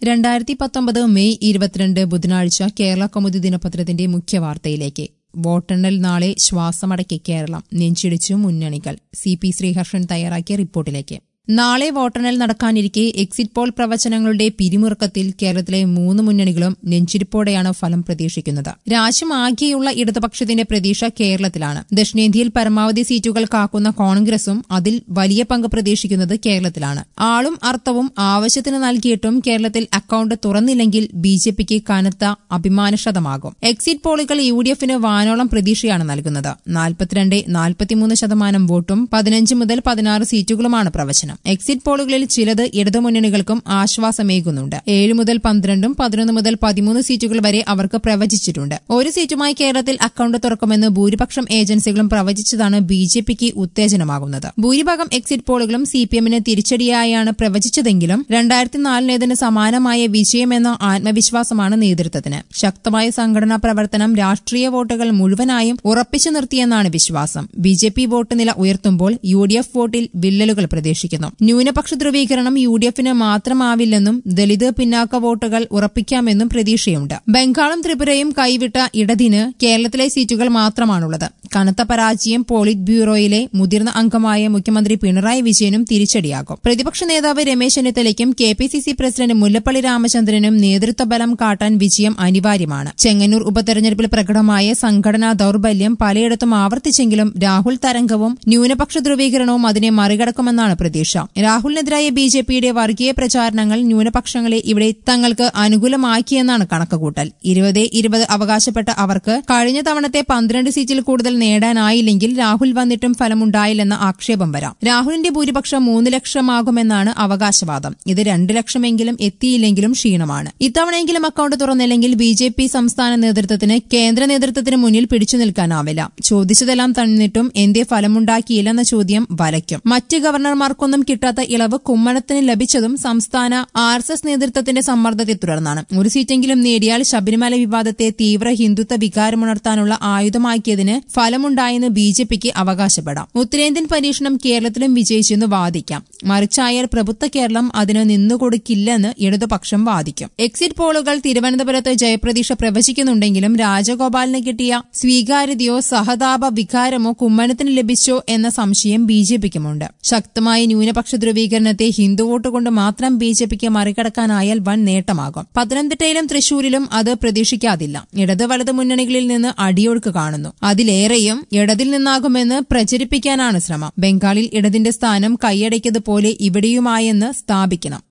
രണ്ടായിരത്തി പത്തൊമ്പത് മെയ് ഇരുപത്തിരണ്ട് ബുധനാഴ്ച കേരള കൗമുദി ദിനപത്രത്തിന്റെ മുഖ്യ വാർത്തയിലേക്ക് വോട്ടെണ്ണൽ നാളെ ശ്വാസമടക്കി കേരളം നെഞ്ചിടിച്ചു മുന്നണികൾ സി പി ശ്രീഹർഷൻ തയ്യാറാക്കിയ റിപ്പോർട്ടിലേക്ക് നാളെ വോട്ടെണ്ണൽ നടക്കാനിരിക്കെ എക്സിറ്റ് പോൾ പ്രവചനങ്ങളുടെ പിരിമുറുക്കത്തിൽ കേരളത്തിലെ മൂന്ന് മുന്നണികളും നെഞ്ചിരിപ്പോടെയാണ് ഫലം പ്രതീക്ഷിക്കുന്നത് രാജ്യമാകെയുള്ള ഇടതുപക്ഷത്തിന്റെ പ്രതീക്ഷ കേരളത്തിലാണ് ദക്ഷിണേന്ത്യയിൽ പരമാവധി സീറ്റുകൾ കാക്കുന്ന കോൺഗ്രസും അതിൽ വലിയ പങ്ക് പ്രതീക്ഷിക്കുന്നത് കേരളത്തിലാണ് ആളും അർത്ഥവും ആവശ്യത്തിന് നൽകിയിട്ടും കേരളത്തിൽ അക്കൌണ്ട് തുറന്നില്ലെങ്കിൽ ബി ജെ പിക്ക് കനത്ത അഭിമാനക്ഷതമാകും എക്സിറ്റ് പോളുകൾ യു ഡി എഫിന് വാനോളം പ്രതീക്ഷയാണ് നൽകുന്നത് നാൽപ്പത്തിരണ്ട് നാൽപ്പത്തിമൂന്ന് ശതമാനം വോട്ടും പതിനഞ്ച് മുതൽ പതിനാറ് സീറ്റുകളുമാണ് പ്രവചനം എക്സിറ്റ് പോളുകളിൽ ചിലത് ഇടതുമുന്നണികൾക്കും ആശ്വാസമേകുന്നുണ്ട് ഏഴ് മുതൽ പന്ത്രണ്ടും പതിനൊന്ന് മുതൽ പതിമൂന്ന് സീറ്റുകൾ വരെ അവർക്ക് പ്രവചിച്ചിട്ടുണ്ട് ഒരു സീറ്റുമായി കേരളത്തിൽ അക്കൌണ്ട് തുറക്കുമെന്ന് ഭൂരിപക്ഷം ഏജൻസികളും പ്രവചിച്ചതാണ് ബി ജെ പിക്ക് ഉത്തേജനമാകുന്നത് ഭൂരിഭാഗം എക്സിറ്റ് പോളുകളും സി പി എമ്മിന് തിരിച്ചടിയായാണ് പ്രവചിച്ചതെങ്കിലും രണ്ടായിരത്തി നാലിനേതിന് സമാനമായ വിജയമെന്ന ആത്മവിശ്വാസമാണ് നേതൃത്വത്തിന് ശക്തമായ സംഘടനാ പ്രവർത്തനം രാഷ്ട്രീയ വോട്ടുകൾ മുഴുവനായും ഉറപ്പിച്ചു നിർത്തിയെന്നാണ് വിശ്വാസം ബി ജെ പി വോട്ട് നില ഉയർത്തുമ്പോൾ യു ഡി എഫ് വോട്ടിൽ വിള്ളലുകൾ പ്രതീക്ഷിക്കുന്നു ന്യൂനപക്ഷ ധ്രുവീകരണം യു ഡി എഫിന് മാത്രമാവില്ലെന്നും ദളിത് പിന്നാക്ക വോട്ടുകൾ ഉറപ്പിക്കാമെന്നും പ്രതീക്ഷയുണ്ട് ബംഗാളും ത്രിപുരയും കൈവിട്ട ഇടതിന് കേരളത്തിലെ സീറ്റുകൾ മാത്രമാണുള്ളത് കനത്ത പരാജയം പോളിറ്റ് ബ്യൂറോയിലെ മുതിർന്ന അംഗമായ മുഖ്യമന്ത്രി പിണറായി വിജയനും തിരിച്ചടിയാകും പ്രതിപക്ഷ നേതാവ് രമേശ് ചെന്നിത്തലയ്ക്കും K P C C president Mullappally രാമചന്ദ്രനും നേതൃത്വ ബലം കാട്ടാൻ വിജയം അനിവാര്യമാണ് ചെങ്ങന്നൂർ ഉപതെരഞ്ഞെടുപ്പിൽ പ്രകടമായ സംഘടനാ ദൌർബല്യം പലയിടത്തും ആവർത്തിച്ചെങ്കിലും രാഹുൽ തരംഗവും ന്യൂനപക്ഷ ധ്രുവീകരണവും അതിനെ മറികടക്കുമെന്നാണ് പ്രതീക്ഷ രാഹുലിനെതിരായ ബി ജെ പിയുടെ വർഗീയ പ്രചാരണങ്ങൾ ന്യൂനപക്ഷങ്ങളെ ഇവിടെ തങ്ങൾക്ക് അനുകൂലമാക്കിയെന്നാണ് കണക്കുകൂട്ടൽ ഇരുപത് ഇരുപത് അവകാശപ്പെട്ട അവർക്ക് കഴിഞ്ഞ തവണത്തെ പന്ത്രണ്ട് സീറ്റിൽ കൂടുതൽ നേടാനായില്ലെങ്കിൽ രാഹുൽ വന്നിട്ടും ഫലമുണ്ടായില്ലെന്ന ആക്ഷേപം വരാം രാഹുലിന്റെ ഭൂരിപക്ഷം മൂന്ന് ലക്ഷമാകുമെന്നാണ് അവകാശവാദം ഇത് രണ്ട് ലക്ഷമെങ്കിലും എത്തിയില്ലെങ്കിലും ക്ഷീണമാണ് ഇത്തവണയെങ്കിലും അക്കൌണ്ട് തുറന്നില്ലെങ്കിൽ ബി ജെ പി സംസ്ഥാന നേതൃത്വത്തിന് കേന്ദ്ര നേതൃത്വത്തിന് മുന്നിൽ പിടിച്ചു നിൽക്കാനാവില്ല ചോദിച്ചതെല്ലാം തന്നിട്ടും എന്തേ ഫലമുണ്ടാക്കിയില്ലെന്ന ചോദ്യം വലയ്ക്കും മറ്റ് ഗവർണർമാർക്കൊന്നും കിട്ടാത്ത ഇളവ് കുമ്മനത്തിന് ലഭിച്ചതും സംസ്ഥാന ആർ എസ് എസ് നേതൃത്വത്തിന്റെ സമ്മർദ്ദത്തെ തുടർന്നാണ് ഒരു സീറ്റെങ്കിലും നേടിയാൽ ശബരിമല വിവാദത്തെ തീവ്ര ഹിന്ദുത്വ വികാരമുണർത്താനുള്ള ആയുധമാക്കിയതിന് ഫലമുണ്ടായെന്ന് ബി ജെ പിക്ക് അവകാശപ്പെടാം ഉത്തരേന്ത്യൻ പരീക്ഷണം കേരളത്തിലും വിജയിച്ചെന്ന് വാദിക്കാം മറിച്ചായാൽ പ്രഭുത്വ കേരളം അതിന് നിന്നുകൊടുക്കില്ലെന്ന് ഇടതുപക്ഷം വാദിക്കും എക്സിറ്റ് പോളുകൾ തിരുവനന്തപുരത്ത് ജയപ്രതീക്ഷ പ്രവചിക്കുന്നുണ്ടെങ്കിലും രാജഗോപാലിന് കിട്ടിയ സ്വീകാര്യതയോ സഹതാപ വികാരമോ കുമ്മനത്തിന് ലഭിച്ചോ എന്ന സംശയം ബി ജെ പിക്കുമുണ്ട് ശക്തമായ ന്യൂനപക്ഷ ധ്രുവീകരണത്തെ ഹിന്ദു വോട്ട് കൊണ്ട് മാത്രം ബി ജെ പിക്ക് മറികടക്കാനായാൽ വൻ നേട്ടമാകും പത്തനംതിട്ടയിലും തൃശൂരിലും അത് പ്രതീക്ഷിക്കാതില്ല ഇടത് വലത് മുന്നണികളിൽ നിന്ന് അടിയൊഴുക്ക് കാണുന്നു അതിലേറെയും ഇടതിൽ നിന്നാകുമെന്ന് പ്രചരിപ്പിക്കാനാണ് ശ്രമം ബംഗാളിൽ ഇടതിന്റെ സ്ഥാനം കൈയടക്കിയതുപോലെ ഇവിടെയുമായെന്ന് സ്ഥാപിക്കണം